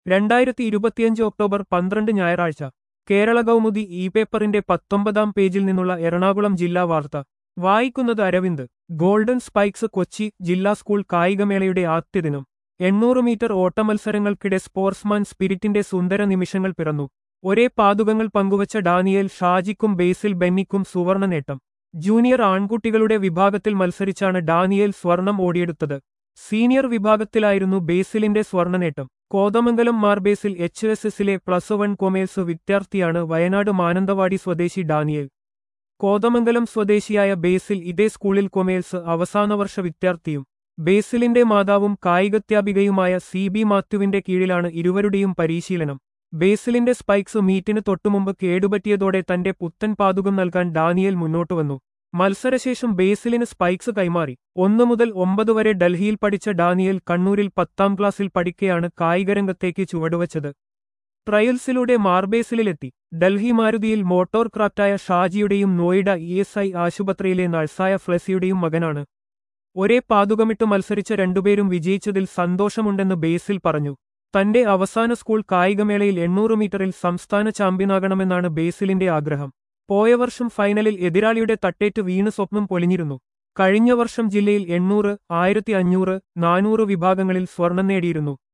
രണ്ടായിരത്തി ഇരുപത്തിയഞ്ച് ഒക്ടോബർ പന്ത്രണ്ട് ഞായറാഴ്ച കേരള കൗമുദി ഇ പേപ്പറിന്റെ പത്തൊമ്പതാം പേജിൽ നിന്നുള്ള എറണാകുളം ജില്ലാ വാർത്ത വായിക്കുന്നത് അരവിന്ദ് ഗോൾഡൻ സ്പൈക്സ് കൊച്ചി ജില്ലാ സ്കൂൾ കായികമേളയുടെ ആദ്യദിനം എണ്ണൂറ് മീറ്റർ ഓട്ടമത്സരങ്ങൾക്കിടെ സ്പോർട്സ്മാൻ സ്പിരിറ്റിന്റെ സുന്ദര നിമിഷങ്ങൾ പിറന്നു ഒരേ പാതുകങ്ങൾ പങ്കുവച്ച ഡാനിയേൽ ഷാജിക്കും ബേസിൽ ബെന്നിക്കും സുവർണ നേട്ടം ജൂനിയർ ആൺകുട്ടികളുടെ വിഭാഗത്തിൽ മത്സരിച്ചാണ് ഡാനിയേൽ സ്വർണം ഓടിയെടുത്തത് സീനിയർ വിഭാഗത്തിലായിരുന്നു ബേസിലിന്റെ സ്വർണ്ണനേട്ടം കോതമംഗലം മാർബേസിൽ എച്ച് എസ് എസിലെ പ്ലസ് വൺ കൊമേഴ്സ് വിദ്യാർത്ഥിയാണ് വയനാട് മാനന്തവാടി സ്വദേശി ഡാനിയേൽ കോതമംഗലം സ്വദേശിയായ ബേസിൽ ഇതേ സ്കൂളിൽ കൊമേഴ്സ് അവസാന വർഷ വിദ്യാർത്ഥിയും ബേസിലിന്റെ മാതാവും കായികത്യാപികയുമായ സി ബി മാത്യുവിന്റെ കീഴിലാണ് ഇരുവരുടെയും പരിശീലനം ബേസിലിന്റെ സ്പൈക്സ് മീറ്റിന് തൊട്ടുമുമ്പ് കേടുപറ്റിയതോടെ തന്റെ പുത്തൻ പാതുകം നൽകാൻ ഡാനിയേൽ മുന്നോട്ടു വന്നു മത്സരശേഷം ബേസിലിന് സ്പൈക്സ് കൈമാറി ഒന്നു മുതൽ ഒമ്പത് വരെ ഡൽഹിയിൽ പഠിച്ച ഡാനിയേൽ കണ്ണൂരിൽ പത്താം ക്ലാസ്സിൽ പഠിക്കെയാണ് കായികരംഗത്തേക്ക് ചുവടുവച്ചത് ട്രയൽസിലൂടെ മാർബേസിലെത്തി ഡൽഹി മാരുതിയിൽ മോട്ടോർ ക്രാഫ്റ്റായ ഷാജിയുടെയും നോയിഡ ഇ എസ് ഐ ആശുപത്രിയിലെ നഴ്സായ ഫ്ലെസിയുടെയും മകനാണ് ഒരേ പാതുകമിട്ട് മത്സരിച്ച രണ്ടുപേരും വിജയിച്ചതിൽ സന്തോഷമുണ്ടെന്ന് ബേസിൽ പറഞ്ഞു തന്റെ അവസാന സ്കൂൾ കായികമേളയിൽ എണ്ണൂറ് മീറ്ററിൽ സംസ്ഥാന ചാമ്പ്യനാകണമെന്നാണ് ബേസിലിന്റെ ആഗ്രഹം പോയ വർഷം ഫൈനലിൽ എതിരാളിയുടെ തട്ടേറ്റ് വീണ് സ്വപ്നം പൊലിഞ്ഞിരുന്നു കഴിഞ്ഞ വർഷം ജില്ലയിൽ എണ്ണൂറ് ആയിരത്തി അഞ്ഞൂറ് നാനൂറ് വിഭാഗങ്ങളിൽ സ്വർണം നേടിയിരുന്നു